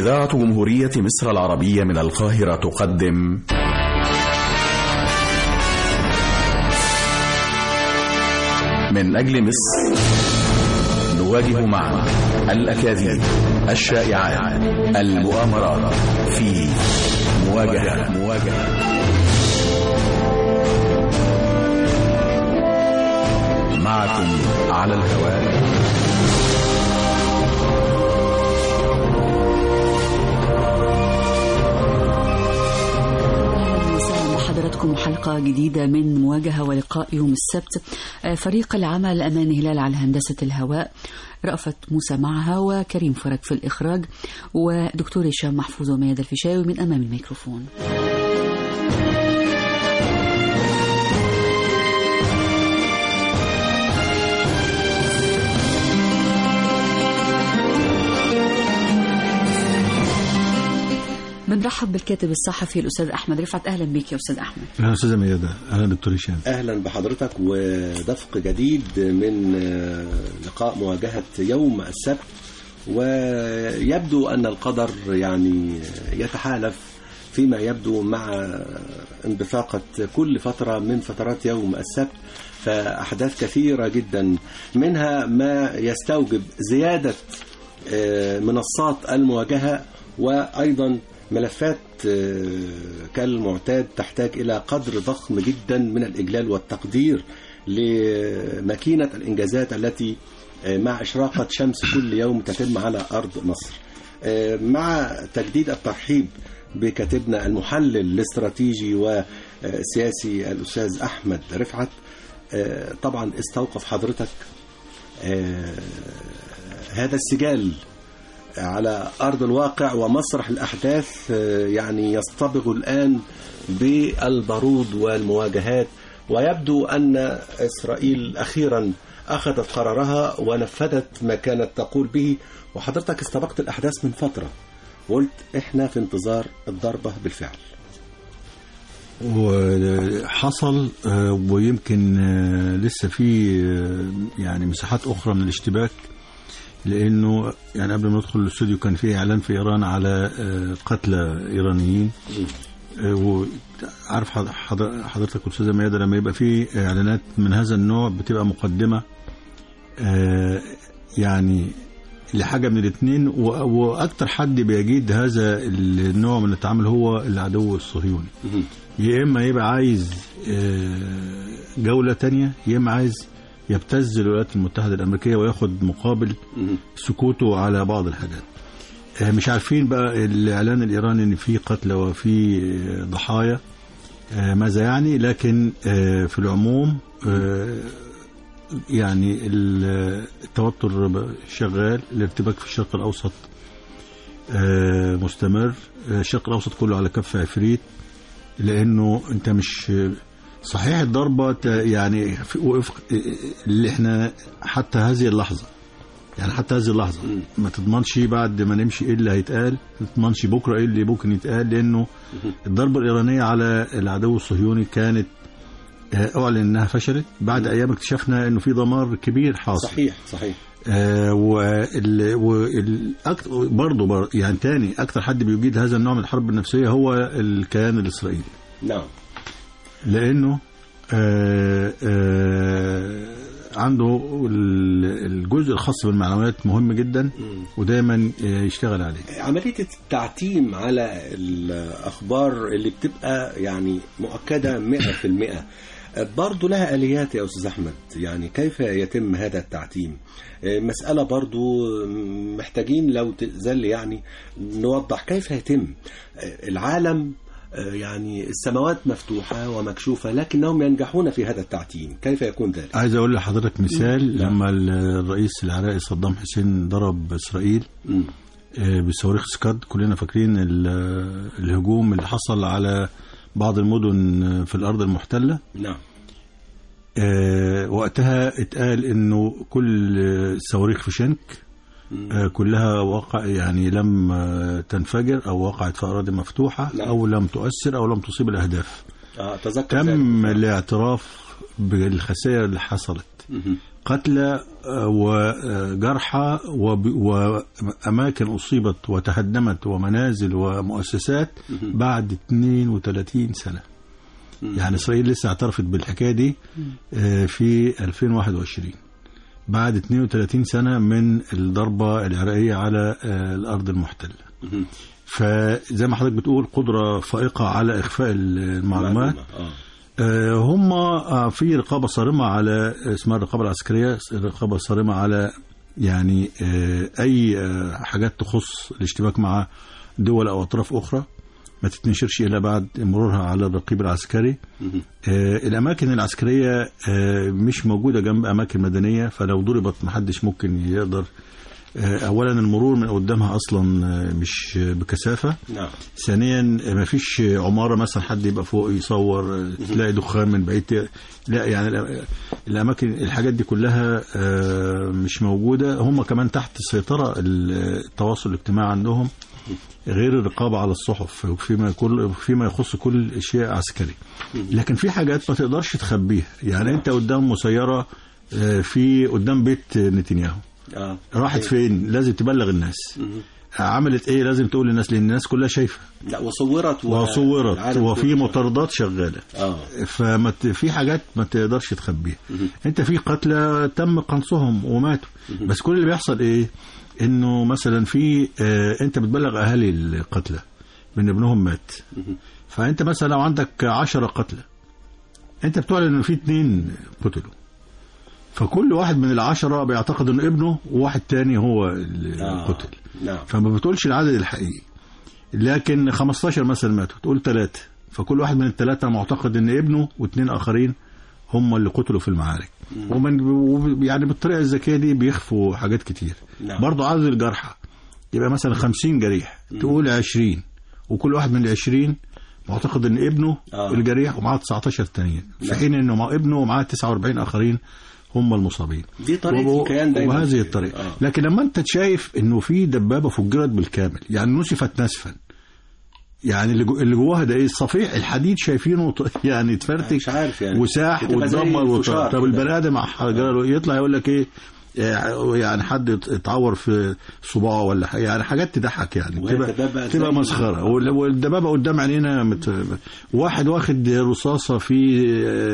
إذاعة جمهورية مصر العربية من القاهرة تقدم من أجل مصر نواجه معا الأكاذيب الشائعات المؤامرات في مواجهة مواجهة معكم على الهواء أهلا وسهلا بحضراتكم حلقة جديدة من مواجهة ولقاء يوم السبت آه، فريق العمل أمان هلال على هندسة الهواء رأفت موسى معها وكريم فرج في الإخراج ودكتور هشام محفوظ وميادة الفيشاوي من أمام الميكروفون بنرحب بالكاتب الصحفي الأستاذ أحمد رفعت أهلا بك يا أستاذ أحمد اهلا استاذه ميادة اهلا دكتور هشام اهلا بحضرتك ودفق جديد من آه، لقاء مواجهه يوم السبت ويبدو ان القدر يعني يتحالف فيما يبدو مع انبثاقة كل فترة من فترات يوم السبت فأحداث كثيرة جدا منها ما يستوجب زيادة آه، منصات المواجهة وأيضا ملفات آه، كالمعتاد تحتاج إلى قدر ضخم جدا من الإجلال والتقدير لماكينة الإنجازات التي آه، مع إشراقة شمس كل يوم تتم على أرض مصر آه، مع تجديد الترحيب بكاتبنا المحلل الاستراتيجي والسياسي الأستاذ أحمد رفعت آه، طبعا استوقف حضرتك آه، هذا السجال على أرض الواقع ومسرح الأحداث آه، يعني يصطبغ الآن بالبارود والمواجهات ويبدو أن إسرائيل أخيرا أخذت قرارها ونفذت ما كانت تقول به وحضرتك استبقت الأحداث من فترة وقلت إحنا في انتظار الضربة بالفعل وحصل آه، ويمكن آه، لسه في آه، يعني مساحات اخرى من الاشتباك لانه يعني قبل ما ندخل الاستوديو كان في اعلان في ايران على آه، قتلى ايرانيين آه، وعارف حض- حض- حضرتك استاذه ميادة لما يبقى في اعلانات من هذا النوع بتبقى مقدمه آه، يعني لحاجه من الاثنين واكتر حد بيجيد هذا النوع من التعامل هو العدو الصهيوني يا اما يبقى عايز آه، جوله تانية يا اما عايز يبتز الولايات المتحده الامريكيه وياخد مقابل سكوته على بعض الحاجات آه، مش عارفين بقى الاعلان الايراني ان في قتلى وفي آه، ضحايا آه، ماذا يعني لكن آه، في العموم آه، يعني ال- التوتر ب- شغال الارتباك في الشرق الاوسط آه، مستمر آه، الشرق الاوسط كله على كف عفريت لانه انت مش صحيح الضربه ت- يعني في وفق اللي احنا حتى هذه اللحظه يعني حتى هذه اللحظه ما تضمنش بعد ما نمشي ايه اللي هيتقال ما تضمنش بكره ايه اللي ممكن يتقال لانه الضربه الايرانيه على العدو الصهيوني كانت آه، اعلن انها فشلت بعد ايام اكتشفنا انه في دمار كبير حاصل صحيح صحيح آه وال وال أكت- برضه بر يعني تاني اكتر حد بيجيد هذا النوع من الحرب النفسيه هو الكيان الاسرائيلي نعم لانه آه آه عنده ال- الجزء الخاص بالمعلومات مهم جدا ودايما آه، يشتغل عليه عملية التعتيم على الأخبار اللي بتبقى يعني مؤكدة مئة في المئة برضو لها آليات يا أستاذ أحمد يعني كيف يتم هذا التعتيم مسألة برضو محتاجين لو تزل يعني نوضح كيف يتم العالم يعني السماوات مفتوحة ومكشوفة لكنهم ينجحون في هذا التعتيم كيف يكون ذلك؟ عايز اقول لحضرتك مثال نعم. لما الرئيس العراقي صدام حسين ضرب اسرائيل مم. آه، بصواريخ سكاد كلنا فاكرين ال- الهجوم اللي حصل على بعض المدن في الارض المحتله نعم آه، وقتها اتقال انه كل الصواريخ في شنك مم. آه، كلها وقع يعني لم آه، تنفجر او وقعت في اراضي مفتوحه نعم. او لم تؤثر او لم تصيب الاهداف آه، أتذكر تم ذلك. الاعتراف بالخسائر اللي حصلت مهم. قتلى آه، وجرحى وب- وأماكن أصيبت وتهدمت ومنازل ومؤسسات بعد 32 سنة يعني إسرائيل لسه اعترفت بالحكاية دي آه، في 2021 بعد 32 سنة من الضربة العراقية على آه، الأرض المحتلة فزي ما حضرتك بتقول قدرة فائقة على إخفاء المعلومات آه. آه، هم آه، في رقابة صارمة على اسمها الرقابة العسكرية رقابة صارمة على يعني آه، أي آه، حاجات تخص الاشتباك مع دول أو أطراف أخرى ما تتنشرش إلا بعد مرورها على الرقيب العسكري آه، الأماكن العسكرية آه، مش موجودة جنب أماكن مدنية فلو ضربت محدش ممكن يقدر آه، أولا المرور من قدامها أصلا آه، مش بكثافة نعم ثانيا ما فيش عماره مثلا حد يبقى فوق يصور تلاقي دخان من بعيد لا يعني الأ- الاماكن الحاجات دي كلها آه، مش موجوده هم كمان تحت سيطره التواصل الاجتماعي عندهم غير الرقابه على الصحف فيما كل فيما يخص كل شيء عسكري لكن في حاجات ما تقدرش تخبيها يعني انت قدام مسيره آه، في قدام بيت نتنياهو اه راحت فين لازم تبلغ الناس عملت ايه لازم تقول للناس لان الناس كلها شايفه لا وصورت و- وصورت العالم وفي كله. مطاردات شغاله اه فما ت- في حاجات ما تقدرش تخبيها انت في قتلى تم قنصهم وماتوا بس كل اللي بيحصل ايه انه مثلا في آه انت بتبلغ اهالي القتلى من ابنهم مات فانت مثلا لو عندك عشرة قتلى انت بتعلن ان في اتنين قتلوا فكل واحد من العشرة بيعتقد ان ابنه وواحد تاني هو اللي آه. قتل نعم فما بتقولش العدد الحقيقي لكن 15 مثلا ماتوا تقول ثلاثة فكل واحد من الثلاثة معتقد ان ابنه واثنين اخرين هم اللي قتلوا في المعارك ومن وب- يعني بالطريقة الذكية دي بيخفوا حاجات كتير نعم. برضه عدد الجرحى يبقى مثلا 50 جريح تقول 20 وكل واحد من ال 20 معتقد ان ابنه آه. الجريح ومعاه 19 تانيين في نعم. حين انه مع ابنه ومعاه 49 اخرين هم المصابين دي طريقة وب- الكيان دايما وهذه الطريقة آه. لكن لما انت شايف انه في دبابة فجرت بالكامل يعني نسفت نسفا يعني اللي جو- اللي جواها ده ايه الصفيح الحديد شايفينه ط- يعني اتفرتك مش عارف يعني. وساح بتبقى زي واتدمر الفشار وط- طب كده. البني ادم حجر يطلع يقول لك ايه آه، يعني حد ات- اتعور في صباعه ولا حاجة يعني حاجات تضحك يعني وهي تبقى الدبابة تبقى زي- مسخره وال- والدبابه قدام عينينا مت... واحد واخد رصاصه في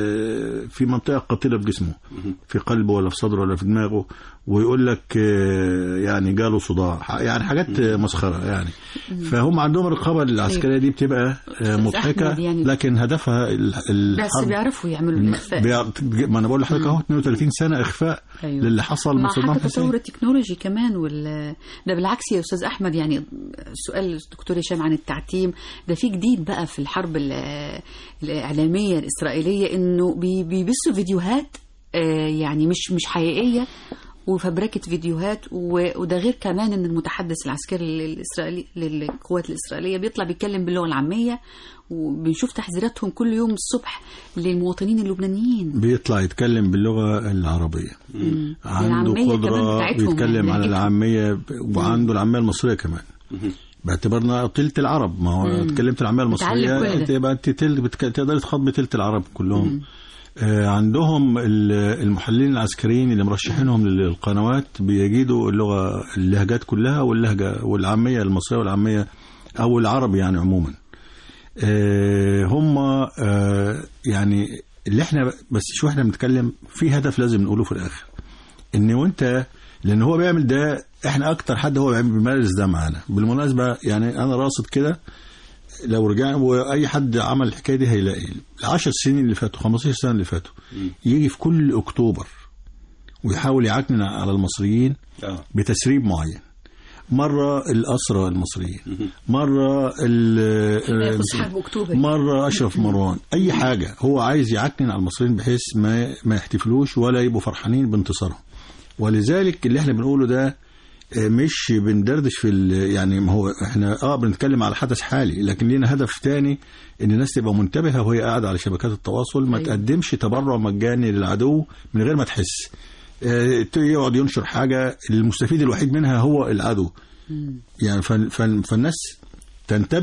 آه، في منطقه قاتله في جسمه في قلبه ولا في صدره ولا في دماغه ويقول لك آه، يعني جاله صداع ح- يعني حاجات آه، مسخره يعني فهم عندهم الرقابه العسكريه دي بتبقى آه، مضحكه أحمد يعني- لكن هدفها ال- بس الحرب بيعرفوا يعملوا الإخفاء بيع- ما انا بقول لحضرتك اهو 32 سنه اخفاء أيوة. للي حصل من مع صدام حتى حسين تطور التكنولوجي كمان وال ده بالعكس يا استاذ احمد يعني سؤال الدكتور هشام عن التعتيم ده في جديد بقى في الحرب ال- الاعلاميه الاسرائيليه انه بي- بيبثوا فيديوهات آه، يعني مش مش حقيقيه وفبركة فيديوهات و- وده غير كمان ان المتحدث العسكري الاسرائيلي للقوات الاسرائيليه بيطلع بيتكلم باللغه العاميه وبنشوف تحذيراتهم كل يوم الصبح للمواطنين اللبنانيين بيطلع يتكلم باللغه العربيه عنده العامية كمان قدره بتاعتهم يتكلم يعني عن لهجتهم. العاميه ب- وعنده العاميه المصريه كمان باعتبارنا تلت العرب ما هو اتكلمت العاميه متعلم كل المصريه ده. تبقى انت تل- بتك- تقدري تخاطبي تلت العرب كلهم آه، عندهم ال- المحللين العسكريين اللي مرشحينهم للقنوات بيجيدوا اللغه اللهجات كلها واللهجه والعاميه المصريه والعاميه او العربي يعني عموما آه، هم آه، يعني اللي احنا بس شو احنا بنتكلم في هدف لازم نقوله في الاخر ان وانت لان هو بيعمل ده احنا اكتر حد هو بيعمل- بيمارس ده معانا بالمناسبه يعني انا راصد كده لو رجعنا واي حد عمل الحكايه دي هيلاقي العشر سنين اللي فاتوا 15 سنه اللي فاتوا يجي في كل اكتوبر ويحاول يعكنن على المصريين اه بتسريب معين مرة الأسرى المصريين مرة ال- ياخد حرب أكتوبر. مرة أشرف مروان أي حاجة هو عايز يعكنن على المصريين بحيث ما ما يحتفلوش ولا يبقوا فرحانين بانتصارهم ولذلك اللي احنا بنقوله ده آه، مش بندردش في ال- يعني ما هو احنا اه بنتكلم على حدث حالي لكن لينا هدف تاني ان الناس تبقى منتبهه وهي قاعده على شبكات التواصل ما أيوة. تقدمش تبرع مجاني للعدو من غير ما تحس آه، يقعد ينشر حاجه المستفيد الوحيد منها هو العدو يعني فن فن فالناس تنتبه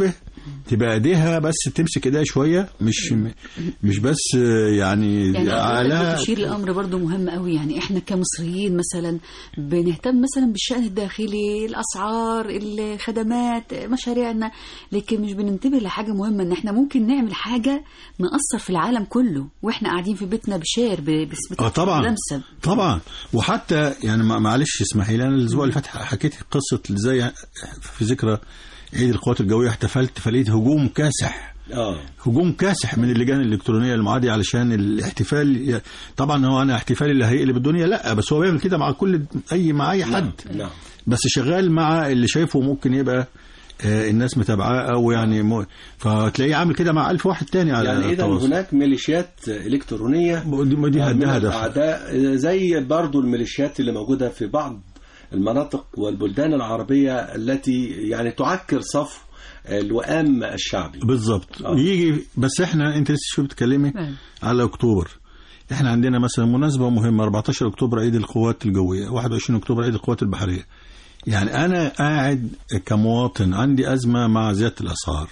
تبقى ايديها بس تمسك ايديها شويه مش مش بس يعني, يعني على حضرتك بتشير لامر برضو مهم قوي يعني احنا كمصريين مثلا بنهتم مثلا بالشان الداخلي الاسعار الخدمات مشاريعنا لكن مش بننتبه لحاجه مهمه ان احنا ممكن نعمل حاجه ناثر في العالم كله واحنا قاعدين في بيتنا بشير ب- بس اه طبعا لمسه طبعا وحتى يعني ما- معلش اسمحي لي انا الاسبوع اللي فات حكيت قصه ازاي في ذكرى عيد القوات الجويه احتفلت فلقيت هجوم كاسح اه هجوم كاسح من اللجان الالكترونيه المعاديه علشان الاحتفال طبعا هو انا احتفالي اللي هيقلب الدنيا لا بس هو بيعمل كده مع كل اي مع اي حد نعم بس شغال مع اللي شايفه ممكن يبقى آه، الناس متابعاه او يعني م... فتلاقيه عامل كده مع ألف واحد تاني على يعني اذا التواصل. هناك ميليشيات الكترونيه دي دي من ده هدف الاعداء زي برضو الميليشيات اللي موجوده في بعض المناطق والبلدان العربيه التي يعني تعكر صف الوئام الشعبي بالظبط آه. يجي بس احنا انت لسه شو بتكلمي نعم. على اكتوبر احنا عندنا مثلا مناسبه مهمه 14 اكتوبر عيد القوات الجويه 21 اكتوبر عيد القوات البحريه يعني انا قاعد كمواطن عندي ازمه مع زياده الاسعار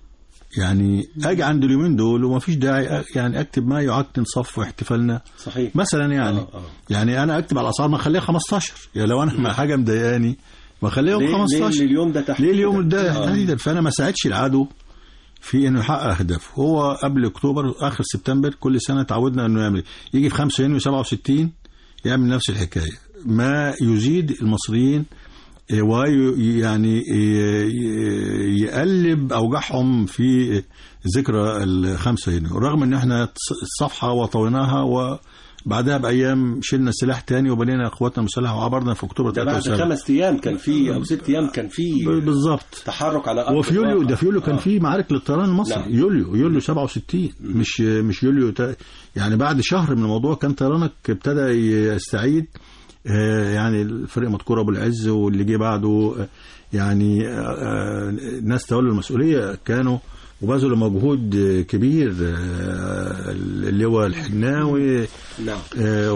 يعني اجي عند اليومين دول وما فيش داعي أ- يعني اكتب ما يعكن صف احتفالنا صحيح مثلا يعني آه، آه. يعني انا اكتب على الاسعار ما اخليها 15 يعني لو انا حاجه مضايقاني ما اخليهم ليه, ليه 15 اليوم ده تحديدا ليه اليوم ده آه. تحديدا فانا ما ساعدش العدو في انه يحقق اهدافه هو قبل اكتوبر اخر سبتمبر كل سنه تعودنا انه يعمل يجي في 5 يونيو 67 يعمل نفس الحكايه ما يزيد المصريين إيه، ويعني إيه، يقلب اوجاعهم في ذكرى ال 5 يونيو رغم ان احنا الصفحه وطويناها وبعدها بايام شلنا سلاح تاني وبنينا قواتنا المسلحه وعبرنا في اكتوبر ده بعد 73 خمس ايام كان في او ست ايام كان في بالظبط تحرك على أرض وفي يوليو الواقع. ده في يوليو كان آه. في معارك للطيران المصري نعم. يوليو يوليو 67 مش مش يوليو تا يعني بعد شهر من الموضوع كان طيرانك ابتدى يستعيد آه، يعني الفريق مذكور ابو العز واللي جه بعده آه، يعني آه، آه، ناس تولوا المسؤوليه كانوا وبذلوا مجهود آه، كبير آه، اللواء الحناوي نعم آه،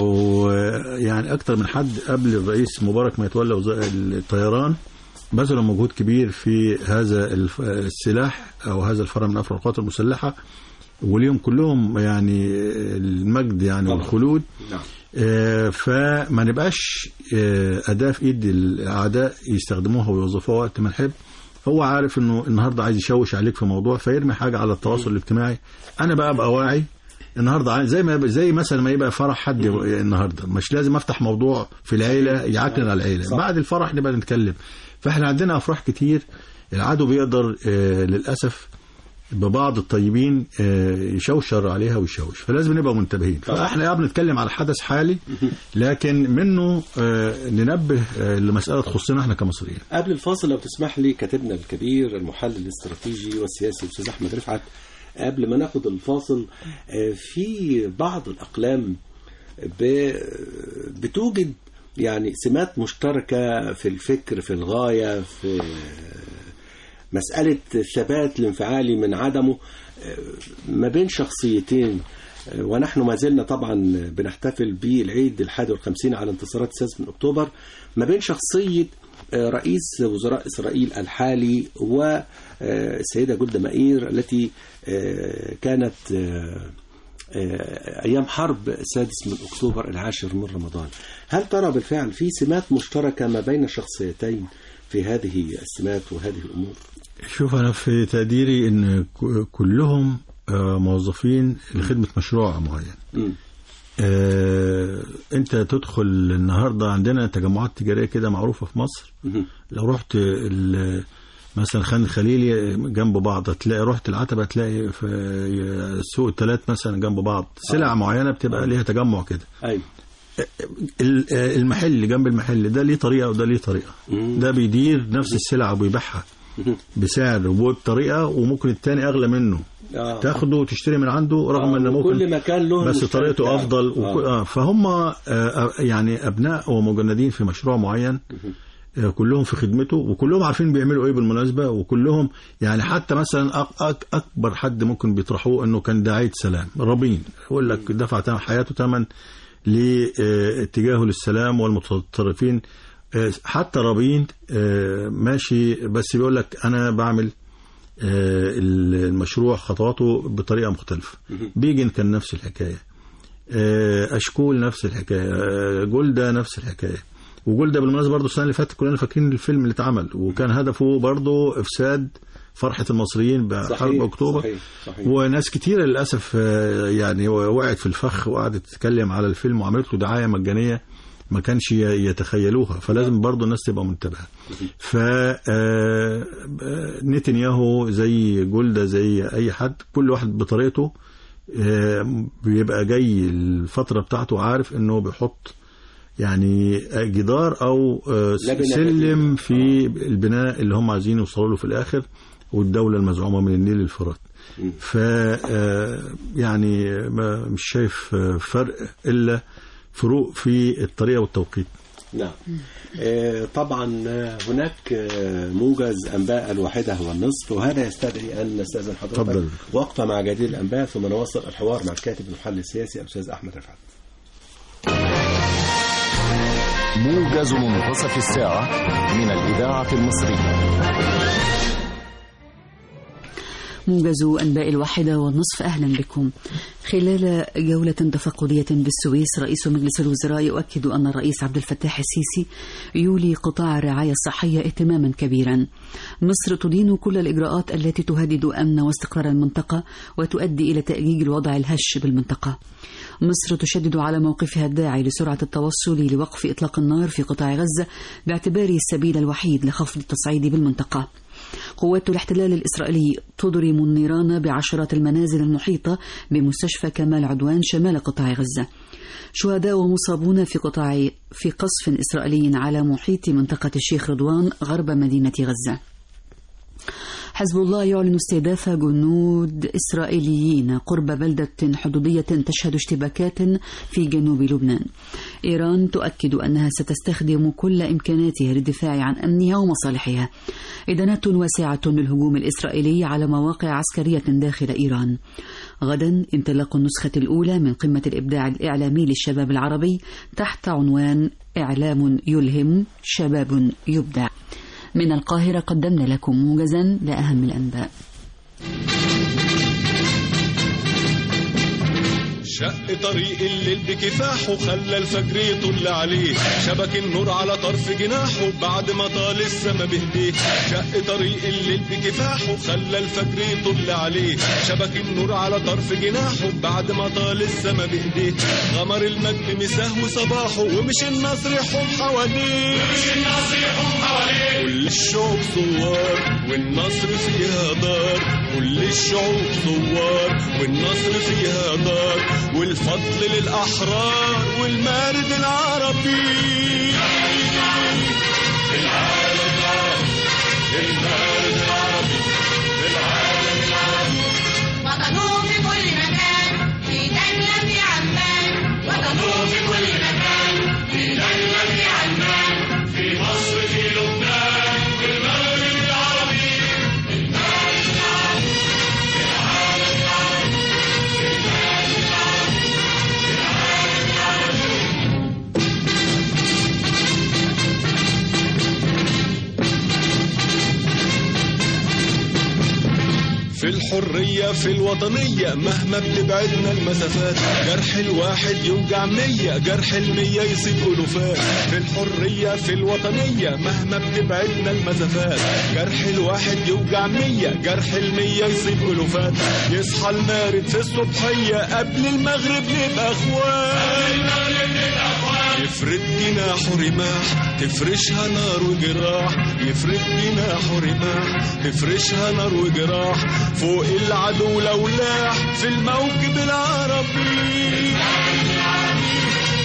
ويعني اكتر من حد قبل الرئيس مبارك ما يتولى وزا- الطيران بذلوا مجهود كبير في هذا الف- السلاح او هذا الفرع من افرع القوات المسلحه وليهم كلهم يعني المجد يعني طبعا. والخلود نعم آه، فما نبقاش آه، اداه في ايد الاعداء يستخدموها ويوظفوها وقت ما نحب هو عارف انه النهارده عايز يشوش عليك في موضوع فيرمي حاجه على التواصل الاجتماعي انا بقى ابقى واعي النهارده عايز- زي ما زي مثلا ما يبقى فرح حد النهارده مش لازم افتح موضوع في العيله يعكن على العيله صح. بعد الفرح نبقى نتكلم فاحنا عندنا افراح كتير العدو بيقدر آه، للاسف ببعض الطيبين آه، يشوشر عليها ويشوش فلازم نبقى منتبهين طبعا. فاحنا بنتكلم على حدث حالي لكن منه آه، ننبه آه، لمساله تخصنا احنا كمصريين قبل الفاصل لو تسمح لي كاتبنا الكبير المحلل الاستراتيجي والسياسي الاستاذ احمد رفعت قبل ما ناخد الفاصل آه، في بعض الاقلام ب- بتوجد يعني سمات مشتركه في الفكر في الغايه في مساله الثبات الانفعالي من عدمه آه، ما بين شخصيتين آه، ونحن ما زلنا طبعا بنحتفل بالعيد الحادي والخمسين على انتصارات السادس من اكتوبر ما بين شخصيه آه، رئيس وزراء اسرائيل الحالي والسيده جولدا مائير التي آه، كانت آه، آه، ايام حرب السادس من اكتوبر العاشر من رمضان هل ترى بالفعل في سمات مشتركه ما بين الشخصيتين في هذه السمات وهذه الامور شوف انا في تقديري ان ك- كلهم آه، موظفين لخدمه مشروع معين مم. آه، انت تدخل النهارده عندنا تجمعات تجاريه كده معروفه في مصر مم. لو رحت ال- مثلا خان الخليلي جنب بعض هتلاقي رحت العتبه هتلاقي في سوق الثلاث مثلا جنب بعض سلع معينه بتبقى ليها تجمع كده ايوه ال- المحل اللي جنب المحل ده ليه طريقه وده ليه طريقه مم. ده بيدير نفس السلعه وبيبيعها مم. بسعر وبطريقه وممكن التاني اغلى منه آه. تاخده وتشتري من عنده رغم آه، ان ممكن كل مكان له بس المشترك طريقته بتاعه. افضل آه. وك... آه. فهم آه، آه، يعني ابناء ومجندين في مشروع معين آه، كلهم في خدمته وكلهم عارفين بيعملوا ايه بالمناسبه وكلهم يعني حتى مثلا أك أك اكبر حد ممكن بيطرحوه انه كان داعيه سلام رابين يقول لك دفع تمن حياته ثمن لاتجاهه للسلام والمتطرفين آه، حتى رابين آه، ماشي بس بيقول لك انا بعمل آه، المشروع خطواته بطريقه مختلفه بيجن كان نفس الحكايه آه، اشكول نفس الحكايه آه، جولدا نفس الحكايه وجولدا بالمناسبه برضه السنه اللي فاتت كلنا فاكرين الفيلم اللي اتعمل وكان هدفه برضه افساد فرحه المصريين بحرب اكتوبر صحيح صحيح وناس كتيرة للأسف آه، يعني وقعت في الفخ وقعدت تتكلم على الفيلم وعملت له دعاية مجانية ما كانش ي- يتخيلوها فلازم برضو الناس تبقى منتبهة ف آه، آه، نتنياهو زي جولدا زي أي حد كل واحد بطريقته آه، بيبقى جاي الفترة بتاعته عارف انه بيحط يعني جدار او آه، لبنة سلم جديدة. في البناء اللي هم عايزين يوصلوا له في الاخر والدولة المزعومة من النيل للفرات مم. ف آه، يعني ما مش شايف آه، فرق الا فروق في الطريقه والتوقيت نعم آه، طبعا آه، هناك آه، موجز انباء الواحده هو النصف وهذا يستدعي ان نستاذن حضرتك تفضل. وقفه مع جديد الانباء ثم نواصل الحوار مع الكاتب المحلل السياسي الاستاذ احمد رفعت موجز منتصف الساعة من الإذاعة المصرية موجز أنباء الواحدة والنصف أهلا بكم خلال جولة تفقدية بالسويس رئيس مجلس الوزراء يؤكد أن الرئيس عبد الفتاح السيسي يولي قطاع الرعاية الصحية اهتماما كبيرا مصر تدين كل الإجراءات التي تهدد أمن واستقرار المنطقة وتؤدي إلى تأجيج الوضع الهش بالمنطقة مصر تشدد على موقفها الداعي لسرعة التوصل لوقف إطلاق النار في قطاع غزة باعتباره السبيل الوحيد لخفض التصعيد بالمنطقة قوات الاحتلال الإسرائيلي تضرم النيران بعشرات المنازل المحيطة بمستشفى كمال عدوان شمال قطاع غزة شهداء ومصابون في قطاع في قصف إسرائيلي على محيط منطقة الشيخ رضوان غرب مدينة غزة حزب الله يعلن استهداف جنود إسرائيليين قرب بلدة حدودية تشهد اشتباكات في جنوب لبنان إيران تؤكد أنها ستستخدم كل إمكاناتها للدفاع عن أمنها ومصالحها إدانات واسعة للهجوم الإسرائيلي على مواقع عسكرية داخل إيران غدا انطلاق النسخة الأولى من قمة الإبداع الإعلامي للشباب العربي تحت عنوان إعلام يلهم شباب يبدع من القاهرة قدمنا لكم موجزا لأهم الأنباء شق طريق الليل بكفاحه خلى الفجر يطل عليه شبك النور على طرف جناحه بعد ما طال السما بهديه شق طريق الليل بكفاحه خلى الفجر يطل عليه شبك النور على طرف جناحه بعد ما طال السما بهديه غمر المجد مساه وصباحه ومش النصر يحوم حواليه ومش النصر يحوم حواليه كل الشعوب ثوار والنصر فيها دار كل الشعوب ثوار والنصر فيها دار والفضل للأحرار والمارد العربي العالم العربي المارد العربي العالم العربي وطنوه في كل مكان في دولة في عمان وطنوه في كل مكان في دولة في عمان في مصر في لبنان في المغرب العربي المارد العربي العالم العربي المارد العربي العالم العربي في الحرية في الوطنية مهما بتبعدنا المسافات جرح الواحد يوجع مية جرح المية يصيب ألوفات في الحرية في الوطنية مهما بتبعدنا المسافات جرح الواحد يوجع مية جرح المية يصيب ألوفات يصحى المارد في الصبحية قبل المغرب نبقى اخوات يفرد جناحه رماح تفرشها نار وجراح يفرد جناحه رماح تفرشها نار وجراح فوق العدو لو لاح في الموكب العربي العالم العربي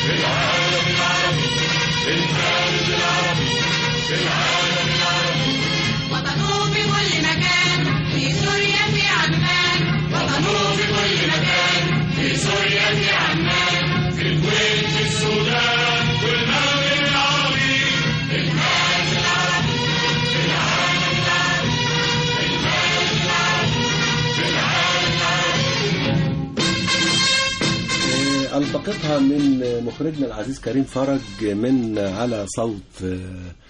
المارد العربي العالم العربي وطنوه في كل مكان في سوريا في عمان وطنوه في كل مكان في سوريا في عمان في الكويت في السودان والمغرب العربي المارد العربي العالم العربي المارد العربي العالم العربي آه، التقطها من مخرجنا العزيز كريم فرج من على صوت آه،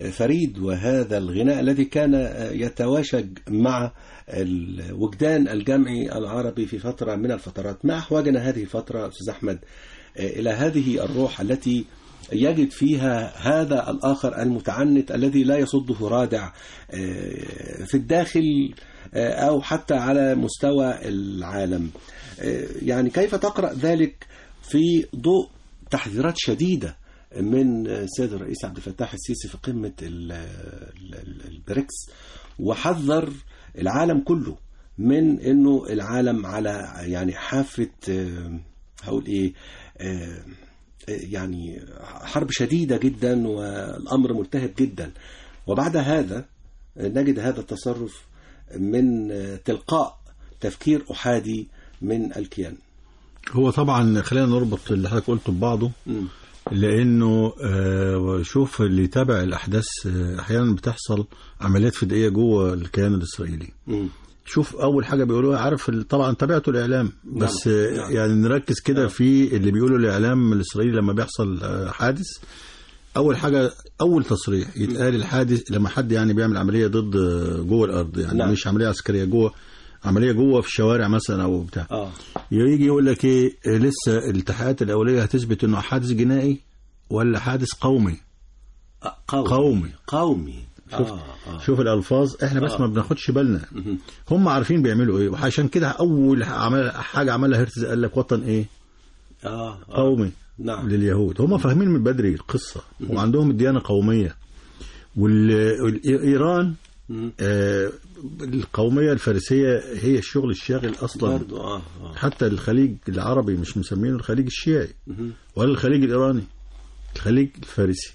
فريد وهذا الغناء الذي كان يتواشج مع الوجدان الجمعي العربي في فترة من الفترات ما أحوجنا هذه الفترة أستاذ أحمد إلى هذه الروح التي يجد فيها هذا الآخر المتعنت الذي لا يصده رادع في الداخل أو حتى على مستوى العالم يعني كيف تقرأ ذلك في ضوء تحذيرات شديدة من السيد الرئيس عبد الفتاح السيسي في قمة ال- ال- البريكس وحذر العالم كله من انه العالم على يعني حافة آه، هقول ايه آه، يعني حرب شديدة جدا والأمر ملتهب جدا وبعد هذا نجد هذا التصرف من تلقاء تفكير أحادي من الكيان هو طبعا خلينا نربط اللي حضرتك قلته ببعضه مم. لانه آه، شوف اللي يتابع الاحداث آه، احيانا بتحصل عمليات فدائيه جوه الكيان الاسرائيلي مم. شوف اول حاجه بيقولوها عارف ال- طبعا تابعته الاعلام بس نعم، آه، نعم. يعني نركز كده في اللي بيقوله الاعلام الاسرائيلي لما بيحصل آه، حادث اول حاجه اول تصريح يتقال الحادث لما حد يعني بيعمل عمليه ضد آه، جوه الارض يعني نعم. مش عمليه عسكريه جوه عمليه جوه في الشوارع مثلا او بتاع اه يجي يقول لك ايه آه، لسه التحقيقات الاوليه هتثبت انه حادث جنائي ولا حادث قومي آه، قومي قومي. قومي شوف آه. آه. شوف الالفاظ احنا بس آه. ما بناخدش بالنا مهم. هم عارفين بيعملوا ايه وعشان كده اول عمل حاجه عملها هرتز قال لك وطن ايه آه. آه. قومي نعم لليهود هم فاهمين من بدري القصه وعندهم الديانه قوميه والايران مم. آه القوميه الفارسيه هي الشغل الشاغل اصلا برضو اه اه حتى الخليج العربي مش مسمينه الخليج الشيعي مهم. ولا الخليج الإيراني الخليج الفارسي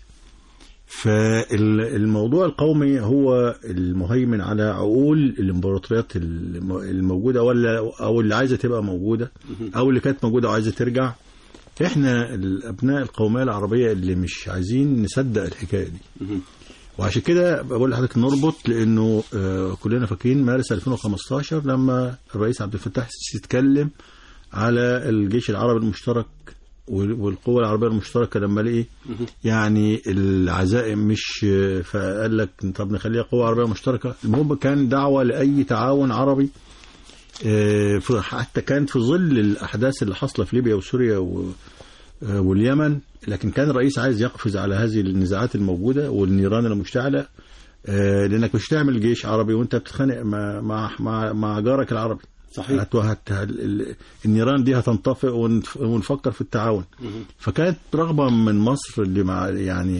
فالموضوع القومي هو المهيمن على عقول الامبراطوريات الم- الموجودة ولا أو اللي عايزة تبقى موجودة أو اللي كانت موجودة وعايزة ترجع احنا الأبناء القومية العربية اللي مش عايزين نصدق الحكاية دي مهم. وعشان كده بقول لحضرتك نربط لانه آه، كلنا فاكرين مارس 2015 لما الرئيس عبد الفتاح السيسي اتكلم على الجيش العربي المشترك وال- والقوة العربية المشتركة لما لقي يعني العزائم مش آه، فقال لك طب نخليها قوة عربية مشتركة المهم كان دعوة لأي تعاون عربي آه، في- حتى كانت في ظل الأحداث اللي حاصلة في ليبيا وسوريا و آه، واليمن لكن كان الرئيس عايز يقفز على هذه النزاعات الموجودة والنيران المشتعلة آه، لأنك مش تعمل جيش عربي وأنت بتتخانق مع مع مع, مع جارك العربي صحيح. هت هت ال- ال- النيران دي هتنطفئ ونف- ونفكر في التعاون فكانت رغبة من مصر اللي مع يعني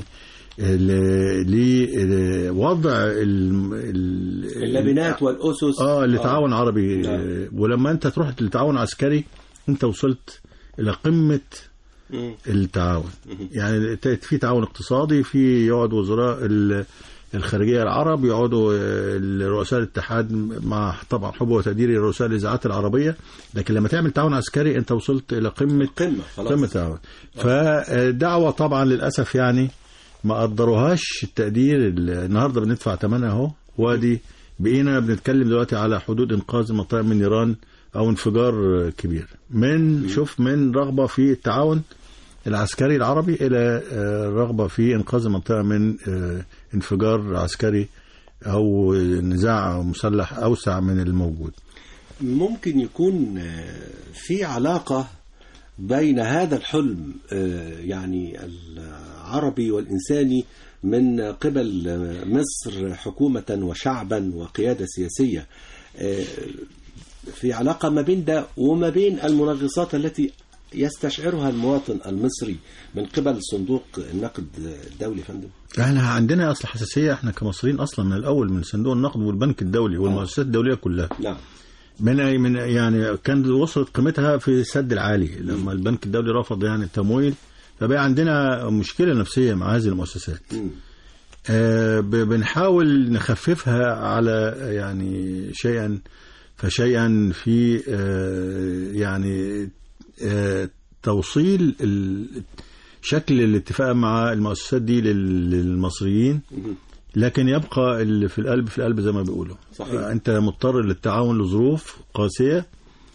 ل- لوضع ال- ال- اللبنات والأسس اه لتعاون عربي نعم. آه، ولما انت تروح لتعاون عسكري انت وصلت الى قمه مم. التعاون يعني ت- في تعاون اقتصادي في يقعد وزراء ال- الخارجيه العرب يقعدوا آه، رؤساء الاتحاد مع طبعا حب وتقدير رؤساء الاذاعات العربيه لكن لما تعمل تعاون عسكري انت وصلت الى قمه قمة خلاص قمه التعاون فدعوه طبعا للاسف يعني ما قدروهاش التقدير ال- النهارده بندفع ثمنها اهو وادي بقينا بنتكلم دلوقتي على حدود انقاذ المنطقه من نيران او انفجار كبير من شوف من رغبه في التعاون العسكري العربي الى آه، رغبه في انقاذ المنطقه من آه، انفجار عسكري او نزاع مسلح اوسع من الموجود ممكن يكون آه، في علاقة بين هذا الحلم آه، يعني العربي والإنساني من قبل آه، مصر حكومة وشعبا وقيادة سياسية آه، في علاقة ما بين ده وما بين المنغصات التي يستشعرها المواطن المصري من قبل صندوق النقد الدولي فندم احنا عندنا اصل حساسيه احنا كمصريين اصلا من الاول من صندوق النقد والبنك الدولي والمؤسسات الدوليه كلها نعم من من يعني كان وصلت قيمتها في السد العالي لما البنك الدولي رفض يعني التمويل فبقى عندنا مشكله نفسيه مع هذه المؤسسات مم. آه، ب- بنحاول نخففها على يعني شيئا فشيئا في آه، يعني آه، توصيل ال- شكل الاتفاق مع المؤسسات دي لل- للمصريين لكن يبقى اللي في القلب في القلب زي ما بيقولوا صحيح. آه، انت مضطر للتعاون لظروف قاسيه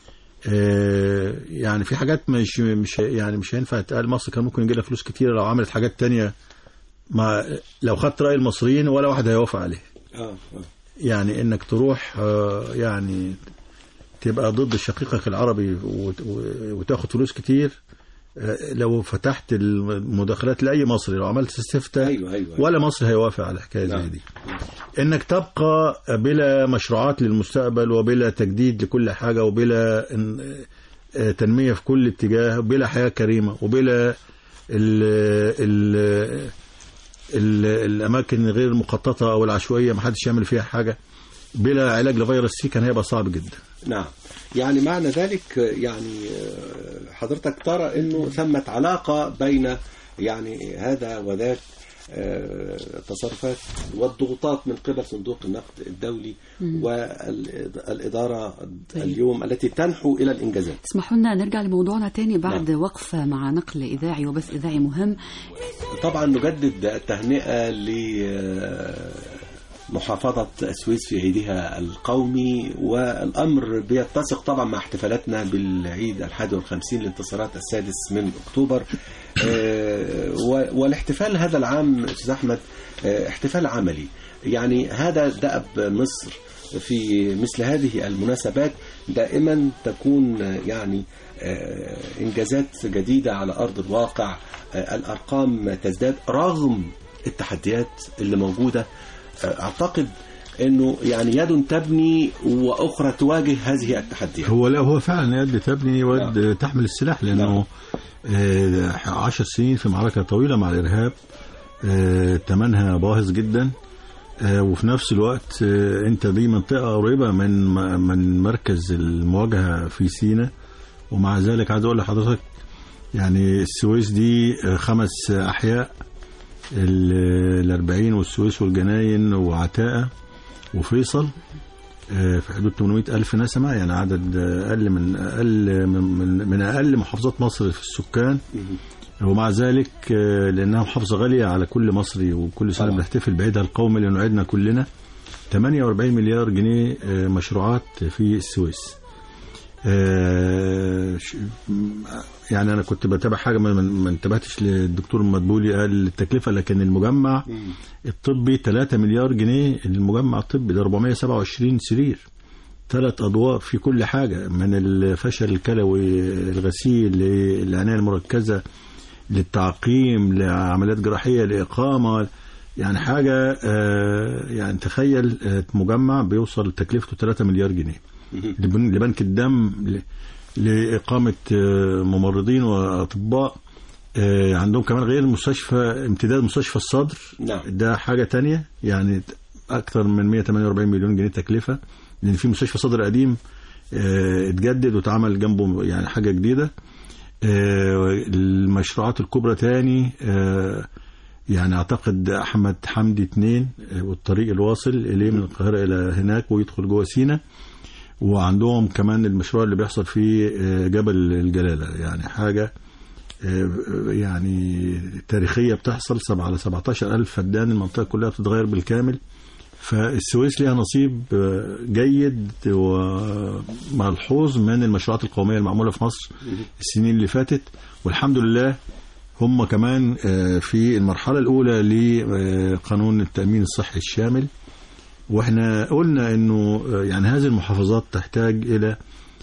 آه، يعني في حاجات مش مش يعني مش هينفع تقال مصر كان ممكن يجي لها فلوس كتيره لو عملت حاجات تانية مع لو خدت راي المصريين ولا واحد هيوافق عليه اه اه يعني انك تروح آه، يعني تبقى ضد شقيقك العربي وت- و- وتاخد فلوس كتير آه، لو فتحت المداخلات لاي مصري لو عملت استفتاء ايوه ايوه, أيوة. ولا مصري هيوافق على حكايه زي نعم. دي انك تبقى بلا مشروعات للمستقبل وبلا تجديد لكل حاجه وبلا إن- آه، تنميه في كل اتجاه وبلا حياه كريمه وبلا ال ال ال الاماكن غير المخططه او العشوائيه ما حدش يعمل فيها حاجه بلا علاج لفيروس سي كان هيبقى صعب جدا نعم يعني معنى ذلك يعني آه، حضرتك ترى انه ثمة علاقة بين يعني هذا وذاك آه، التصرفات والضغوطات من قبل صندوق النقد الدولي والإدارة طيب. اليوم التي تنحو إلى الإنجازات اسمحوا لنا نرجع لموضوعنا تاني بعد نعم. وقفة مع نقل إذاعي وبث إذاعي مهم طبعا نجدد التهنئة لمحافظة السويس في عيدها القومي والأمر بيتسق طبعا مع احتفالاتنا بالعيد الحادي والخمسين لانتصارات السادس من أكتوبر آه، و- والاحتفال هذا العام أستاذ أحمد آه، احتفال عملي يعني هذا دأب مصر في مثل هذه المناسبات دائما تكون آه، يعني آه، إنجازات جديدة على أرض الواقع آه، الأرقام تزداد رغم التحديات اللي موجودة آه، أعتقد أنه يعني يد تبني وأخرى تواجه هذه التحديات هو لا هو فعلا يد تبني ويد تحمل السلاح لانه آه، عشر سنين في معركه طويله مع الارهاب آه، ثمنها باهظ جدا آه، وفي نفس الوقت آه، انت دي منطقه قريبه من من مركز المواجهه في سيناء ومع ذلك عايز اقول لحضرتك يعني السويس دي آه، خمس احياء ال- الأربعين والسويس والجناين وعتاقة وفيصل آه، في حدود 800 ألف نسمة يعني عدد آه، أقل من أقل من, من, من أقل محافظات مصر في السكان ومع ذلك آه، لأنها محافظة غالية على كل مصري وكل سنة طبعا. بنحتفل بعيدها القومي لأنه عيدنا كلنا 48 مليار جنيه آه، مشروعات في السويس آه، ش- يعني انا كنت بتابع حاجه ما ما- ما انتبهتش للدكتور مدبولي قال التكلفه لكن المجمع الطبي 3 مليار جنيه المجمع الطبي ده 427 سرير ثلاث ادوار في كل حاجه من الفشل الكلوي الغسيل للعنايه المركزه للتعقيم لعمليات جراحيه لاقامه يعني حاجه آه، يعني تخيل آه، مجمع بيوصل تكلفته 3 مليار جنيه لبن- لبنك الدم ل- لإقامة آه، ممرضين وأطباء آه، عندهم كمان غير المستشفى امتداد مستشفى الصدر نعم. ده حاجة تانية يعني أكثر من 148 مليون جنيه تكلفة لأن في مستشفى صدر قديم آه، اتجدد واتعمل جنبه يعني حاجة جديدة آه، المشروعات الكبرى تاني آه، يعني اعتقد احمد حمدي اتنين آه، والطريق الواصل اليه من القاهره الى هناك ويدخل جوه سينا وعندهم كمان المشروع اللي بيحصل في آه، جبل الجلاله يعني حاجه آه، يعني تاريخيه بتحصل 7 على 17 الف فدان المنطقه كلها بتتغير بالكامل فالسويس ليها نصيب آه، جيد وملحوظ من المشروعات القوميه المعموله في مصر السنين اللي فاتت والحمد لله هم كمان آه، في المرحله الاولى لقانون التامين الصحي الشامل واحنا قلنا انه آه، يعني هذه المحافظات تحتاج الى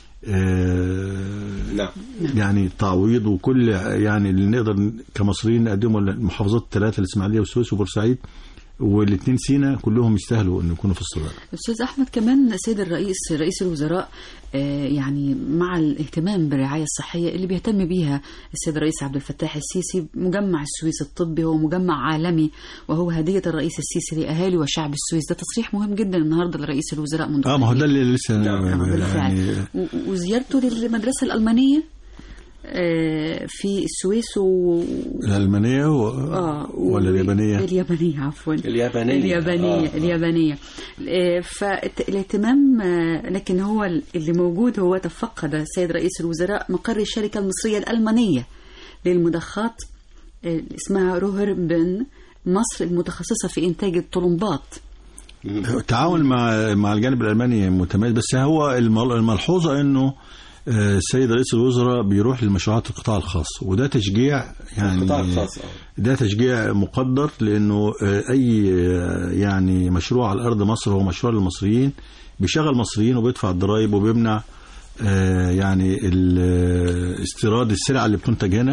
آه، نعم يعني تعويض وكل يعني اللي نقدر كمصريين نقدمه للمحافظات الثلاثه الاسماعيليه والسويس وبورسعيد والاثنين سينا كلهم يستاهلوا ان يكونوا في الصداره أستاذ أحمد كمان السيد الرئيس رئيس الوزراء آه، يعني مع الاهتمام بالرعاية الصحية اللي بيهتم بيها السيد الرئيس عبد الفتاح السيسي مجمع السويس الطبي هو مجمع عالمي وهو هدية الرئيس السيسي لأهالي وشعب السويس ده تصريح مهم جدا النهاردة لرئيس الوزراء منذ اه ما هو قليل. ده اللي لسه نعم، بالفعل. يعني و- وزيارته للمدرسة الألمانية آه، في السويس و... الالمانيه و... آه ولا و- اليابانيه اليابانية عفوا اليابانية اليابانية آه. اليابانية آه، فالاهتمام آه، لكن هو اللي موجود هو تفقد السيد رئيس الوزراء مقر الشركة المصرية الألمانية للمضخات آه، اسمها روهر بن مصر المتخصصة في إنتاج الطلمبات التعاون مع مع الجانب الالماني متميز بس هو الم- الملحوظه انه آه، السيد رئيس الوزراء بيروح للمشروعات القطاع الخاص وده تشجيع يعني القطاع الخاص آه. ده تشجيع مقدر لانه آه، اي آه، يعني مشروع على ارض مصر هو مشروع للمصريين بيشغل مصريين وبيدفع الضرائب وبيمنع آه، يعني ال- آه، استيراد السلع اللي بتنتج هنا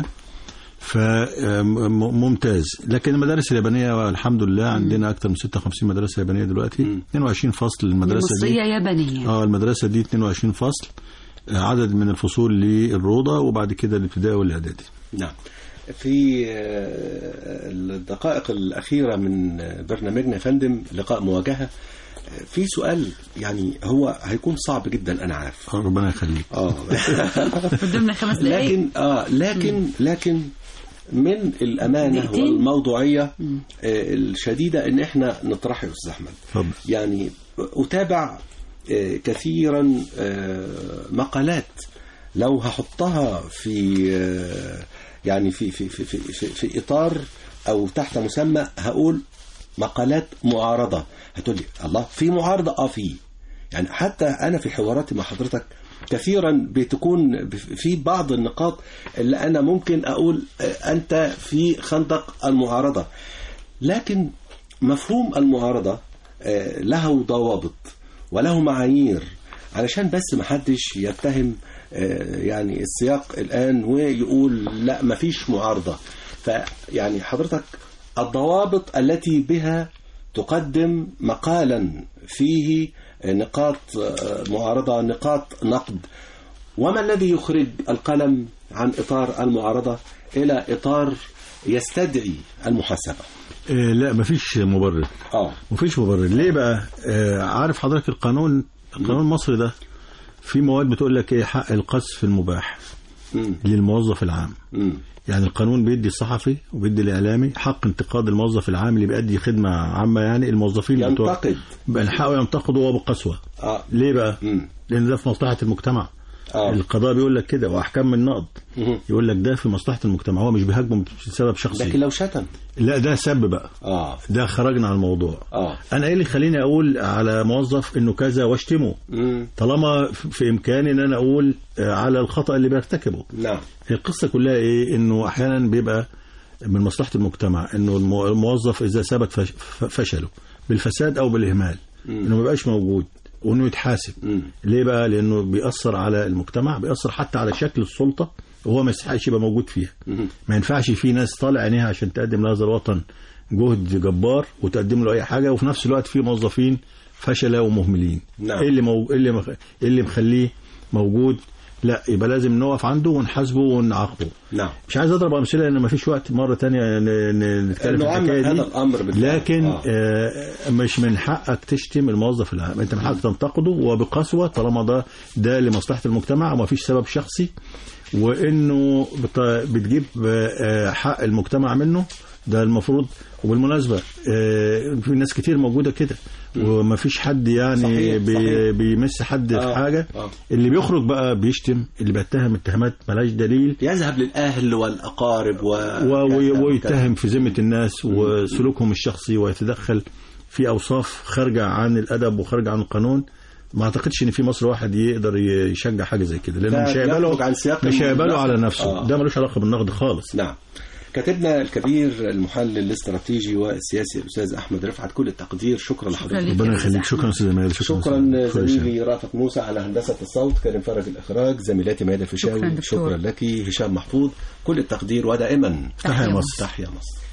فممتاز لكن المدارس اليابانيه الحمد لله عندنا اكثر من 56 مدرسه يابانيه دلوقتي 22 فصل المدرسه دي مصرية يابانية اه المدرسه دي 22 فصل آه، عدد من الفصول للروضه وبعد كده الابتدائي والاعدادي نعم في آه، الدقائق الأخيرة من برنامجنا يا فندم لقاء مواجهة آه، في سؤال يعني هو هيكون صعب جدا أنا عارف آه، ربنا يخليك اه قدامنا خمس دقائق لكن اه لكن لكن من الامانه دقيقتين. والموضوعيه آه الشديده ان احنا نطرحه يا استاذ احمد اتفضل يعني اتابع آه كثيرا آه مقالات لو هحطها في آه يعني في في في في, في, في اطار او تحت مسمى هقول مقالات معارضه هتقول لي الله في معارضه اه في يعني حتى انا في حواراتي مع حضرتك كثيرا بتكون في بعض النقاط اللي انا ممكن اقول آه، انت في خندق المعارضه لكن مفهوم المعارضه آه، له ضوابط وله معايير علشان بس ما حدش يتهم آه، يعني السياق الان ويقول لا ما فيش معارضه فيعني حضرتك الضوابط التي بها تقدم مقالا فيه نقاط آه، معارضه نقاط نقد وما الذي يخرج القلم عن اطار المعارضه الى اطار يستدعي المحاسبه آه، لا مفيش مبرر اه مفيش مبرر ليه بقى آه، عارف حضرتك القانون القانون المصري ده في مواد بتقول لك ايه حق القذف المباح مم. للموظف العام مم. يعني القانون بيدي الصحفي وبيدي الاعلامي حق انتقاد الموظف العام اللي بيأدي خدمه عامه يعني الموظفين بتوع ينتقد بقى حقه ينتقد وهو بقسوه اه ليه بقى؟ مم. لان ده في مصلحه المجتمع اه القضاء بيقول لك كده واحكام من نقض مم. يقول لك ده في مصلحه المجتمع هو مش بيهاجمه بسبب لكن شخصي لو شتم لا ده سب بقى اه ده خرجنا عن الموضوع اه انا ايه اللي يخليني اقول على موظف انه كذا واشتمه مم. طالما في امكاني ان انا اقول آه، على الخطا اللي بيرتكبه نعم هي القصه كلها ايه انه احيانا بيبقى من مصلحه المجتمع انه المو- الموظف اذا ثبت فش- ف- فشله بالفساد او بالاهمال انه ما يبقاش موجود وانه يتحاسب مم. ليه بقى لانه بيأثر على المجتمع بيأثر حتى على شكل السلطه وهو ما يستحقش يبقى موجود فيها مم. ما ينفعش في ناس طالع عينيها عشان تقدم لهذا الوطن جهد جبار وتقدم له اي حاجه وفي نفس الوقت في موظفين فشله ومهملين نعم. ايه اللي مو... إيه اللي مخ... إيه اللي مخليه موجود لا يبقى لازم نقف عنده ونحاسبه ونعاقبه نعم مش عايز اضرب امثله لان ما فيش وقت مره تانية ن- ن- نتكلم في نعمق الحكايه دي هذا الامر بالفعل. لكن آه. آه. مش من حقك تشتم الموظف العام انت من حقك تنتقده وبقسوه طالما ده ده لمصلحه المجتمع وما فيش سبب شخصي وانه بت- بتجيب آه، حق المجتمع منه ده المفروض وبالمناسبه آه، في ناس كتير موجوده كده وما فيش حد يعني صحيح، بي صحيح. بيمس حد في آه، حاجه آه. اللي بيخرج بقى بيشتم اللي بيتهم اتهامات ملاش دليل يذهب للاهل والاقارب و... و- كذا و- وكذا. ويتهم في ذمة الناس وسلوكهم الشخصي ويتدخل في أوصاف خارجة عن الأدب وخارجة عن القانون ما اعتقدش ان في مصر واحد يقدر ي- يشجع حاجه زي كده لانه مش فيخرج عن هيقبله سياق مش هيقبله النقد. على نفسه آه. ده ملوش علاقه بالنقد خالص نعم كاتبنا الكبير المحلل الاستراتيجي والسياسي الاستاذ احمد رفعت كل التقدير شكرا لحضرتك ليك. ربنا يا يخليك أستاذ شكرا استاذ ماهر شكرا أستاذ- كل شيء. زميلي رافت موسى على هندسه الصوت كريم فرج الاخراج زميلاتي ميادة شكراً الفيشاوي دكتور. شكرا لك هشام محفوظ كل التقدير ودائما تحيا مصر تحيا مصر